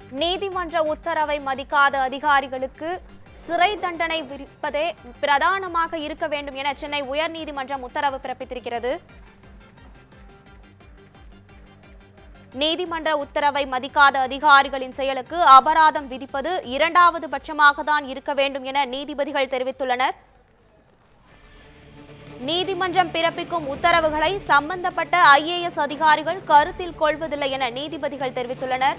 நீதிமன்ற உத்தரவை மதிக்காத அதிகாரிகளுக்கு சிறை தண்டனை விதிப்பதே பிரதானமாக இருக்க வேண்டும் என சென்னை உயர்நீதிமன்றம் உத்தரவு பிறப்பித்திருக்கிறது நீதிமன்ற உத்தரவை மதிக்காத அதிகாரிகளின் செயலுக்கு அபராதம் விதிப்பது இரண்டாவது பட்சமாக தான் இருக்க வேண்டும் என நீதிபதிகள் தெரிவித்துள்ளனர் நீதிமன்றம் பிறப்பிக்கும் உத்தரவுகளை சம்பந்தப்பட்ட ஐஏஎஸ் அதிகாரிகள் கருத்தில் கொள்வதில்லை என நீதிபதிகள் தெரிவித்துள்ளனர்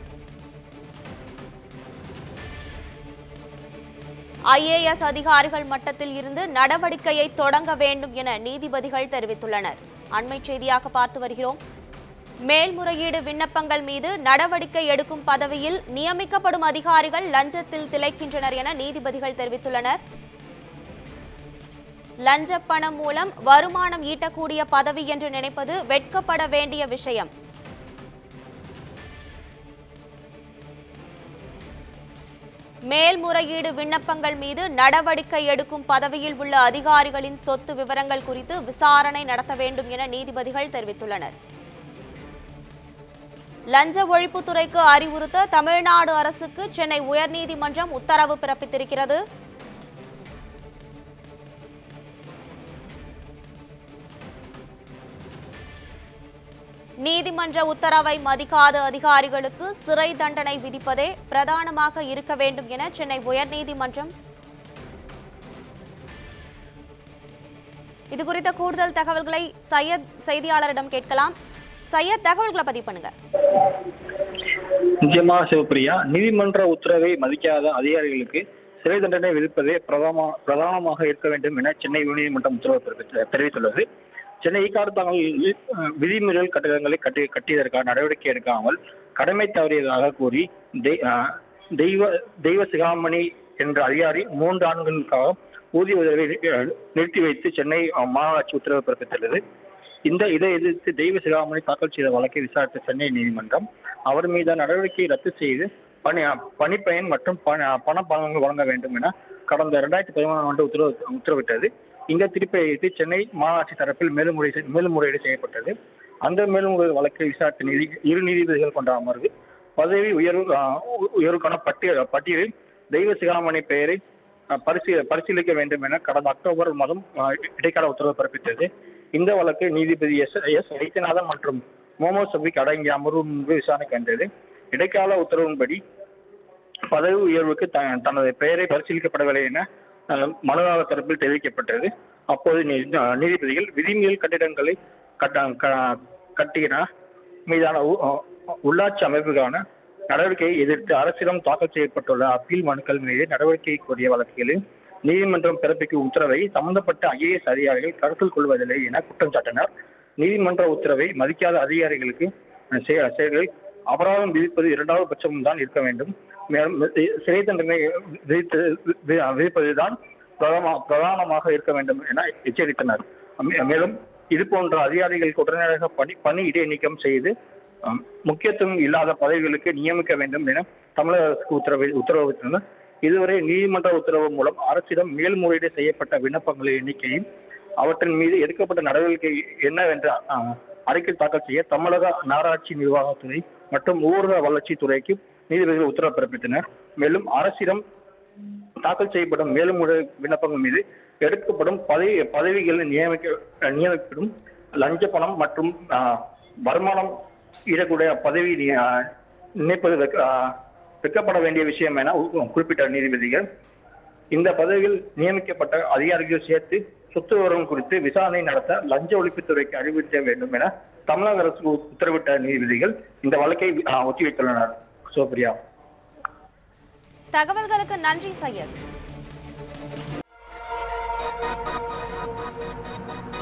ஐஏஎஸ் அதிகாரிகள் மட்டத்தில் இருந்து நடவடிக்கையை தொடங்க வேண்டும் என நீதிபதிகள் தெரிவித்துள்ளனர் அண்மை செய்தியாக பார்த்து வருகிறோம் மேல்முறையீடு விண்ணப்பங்கள் மீது நடவடிக்கை எடுக்கும் பதவியில் நியமிக்கப்படும் அதிகாரிகள் லஞ்சத்தில் திளைக்கின்றனர் என நீதிபதிகள் தெரிவித்துள்ளனர் லஞ்ச பணம் மூலம் வருமானம் ஈட்டக்கூடிய பதவி என்று நினைப்பது வெட்கப்பட வேண்டிய விஷயம் மேல்முறையீடு விண்ணப்பங்கள் மீது நடவடிக்கை எடுக்கும் பதவியில் உள்ள அதிகாரிகளின் சொத்து விவரங்கள் குறித்து விசாரணை நடத்த வேண்டும் என நீதிபதிகள் தெரிவித்துள்ளனர் லஞ்ச ஒழிப்புத்துறைக்கு அறிவுறுத்த தமிழ்நாடு அரசுக்கு சென்னை உயர்நீதிமன்றம் உத்தரவு பிறப்பித்திருக்கிறது நீதிமன்ற உத்தரவை மதிக்காத அதிகாரிகளுக்கு சிறை தண்டனை விதிப்பதே பிரதானமாக இருக்க வேண்டும் என சென்னை உயர்நீதிமன்றம் இது குறித்த கூடுதல் தகவல்களை சையத் செய்தியாளரிடம் கேட்கலாம் சையத் தகவல்களை பதிவு பண்ணுங்க நிச்சயமா சிவபிரியா நீதிமன்ற உத்தரவை மதிக்காத அதிகாரிகளுக்கு சிறை தண்டனை விதிப்பதே பிரதமா பிரதானமாக இருக்க வேண்டும் என சென்னை உயர்நீதிமன்றம் உத்தரவு பிறப்பித்து- தெரிவித்துள்ளது சென்னை ஈக்காடு தாங்கள் அஹ், விதிமீறல் கட்டடங்களை கட்டி கட்டியதற்கான நடவடிக்கை எடுக்காமல் கடமை தவறியதாக கூறி தெய்- அஹ், தெய்வ தெய்வ சிகாமணி என்ற அதிகாரி மூன்று ஆண்டுகளுக்காக ஊதிய உதவியை அஹ், நிறுத்தி வைத்து சென்னை அஹ், மாநகராட்சி உத்தரவு பிறப்பித்துள்ளது இந்த இதை எதிர்த்து தெய்வ சிகாமணி தாக்கல் செய்த வழக்கை விசாரித்த சென்னை நீதிமன்றம் அவர் மீதான நடவடிக்கையை ரத்து செய்து பணி பணிப்பயன் மற்றும் பண பண பலன்கள் வழங்க வேண்டும் என கடந்த இரண்டாயிரத்தி பதிமூணாம் ஆண்டு உத்தரவு உத்தரவிட்டது இந்த தீர்ப்பை எதிர்த்து சென்னை மாநகராட்சி தரப்பில் மேல்முறை மேல்முறையீடு செய்யப்பட்டது அந்த மேல்முறையீடு வழக்கை விசாரித்த நீதி இரு நீதிபதிகள் கொண்ட அமர்வு பதவி உயர்வு ஆஹ், உ- உயர்வுக்கான பட்டியல் பட்டியலில் தெய்வ சிகாமணி பெயரை அஹ், பரிசீ பரிசீலிக்க வேண்டும் என கடந்த அக்டோபர் மாதம் அஹ், இடைக்கால உத்தரவு பிறப்பித்தது இந்த வழக்கு நீதிபதி எஸ் எஸ் வைத்தியநாதன் மற்றும் மோமோ சபிக் அடங்கிய அமர்வு முன்பு விசாரணைக்கு வந்தது இடைக்கால உத்தரவின்படி பதவி உயர்வுக்கு த- தனது பெயரை பரிசீலிக்கப்படவில்லை என அஹ், மனுதாரர் தரப்பில் தெரிவிக்கப்பட்டது அப்போது நீ- அஹ், நீதிபதிகள் விதிமீறல் கட்டிடங்களை கட்ட க- கட்டின மீதான உ- அஹ், உள்ளாட்சி அமைப்புக்கான நடவடிக்கையை எதிர்த்து அரசிடம் தாக்கல் செய்யப்பட்டுள்ள அப்பீல் மனுக்கள் மீது நடவடிக்கை கோரிய வழக்குகளில் நீதிமன்றம் பிறப்பிக்கும் உத்தரவை சம்பந்தப்பட்ட ஐஏஎஸ் அதிகாரிகள் கருத்தில் கொள்வதில்லை என குற்றம் சாட்டினார் நீதிமன்ற உத்தரவை மதிக்காத அதிகாரிகளுக்கு அஹ், செய- செயல்களில் அபராதம் விதிப்பது இரண்டாவது பட்சம் தான் இருக்க வேண்டும் மேலும் சி- சிறை தண்டனை விதித்து வி- விதிப்பதுதான் பிரதம பிரதானமாக இருக்க வேண்டும் என எச்சரித்தனர் மே- மேலும் இது போன்ற அதிகாரிகளுக்கு உடனடியாக பணி பணி இடைநீக்கம் செய்து அஹ், முக்கியத்துவம் இல்லாத பதவிகளுக்கு நியமிக்க வேண்டும் என தமிழக அரசுக்கு உத்தரவை உத்தரவிட்டனர் இதுவரை நீதிமன்ற உத்தரவு மூலம் அரசிடம் மேல்முறையீடு செய்யப்பட்ட விண்ணப்பங்களின் எண்ணிக்கையும் அவற்றின் மீது எடுக்கப்பட்ட நடவடிக்கை என்னவென்ற அஹ், அறிக்கை தாக்கல் செய்ய தமிழக நகராட்சி நிர்வாகத்துறை மற்றும் ஊரக வளர்ச்சித் துறைக்கு நீதிபதிகள் உத்தரவு பிறப்பித்தனர் மேலும் அரசிடம் தாக்கல் செய்யப்படும் மேல்முறை விண்ணப்பங்கள் மீது எடுக்கப்படும் பதவி பதவிகளில் நியமிக்க நியமிக்கப்படும் லஞ்ச பணம் மற்றும் ஆஹ், வருமானம் ஈடக்கூடிய பதவி நி- ஆஹ், நினைப்பது வெக்க- ஆஹ், வெட்கப்பட வேண்டிய விஷயம் என உ- குறிப்பிட்ட நீதிபதிகள் இந்த பதவியில் நியமிக்கப்பட்ட அதிகாரிகள் சேர்த்து சொத்து விவரம் குறித்து விசாரணை நடத்த லஞ்ச ஒழிப்புத்துறைக்கு அறிவுறுத்த வேண்டும் என தமிழக அரசு உத்தரவிட்ட நீதிபதிகள் இந்த வழக்கை ஆஹ், ஒத்திவைத்துள்ளனர் சோப்ரியா தகவல்களுக்கு நன்றி சையத்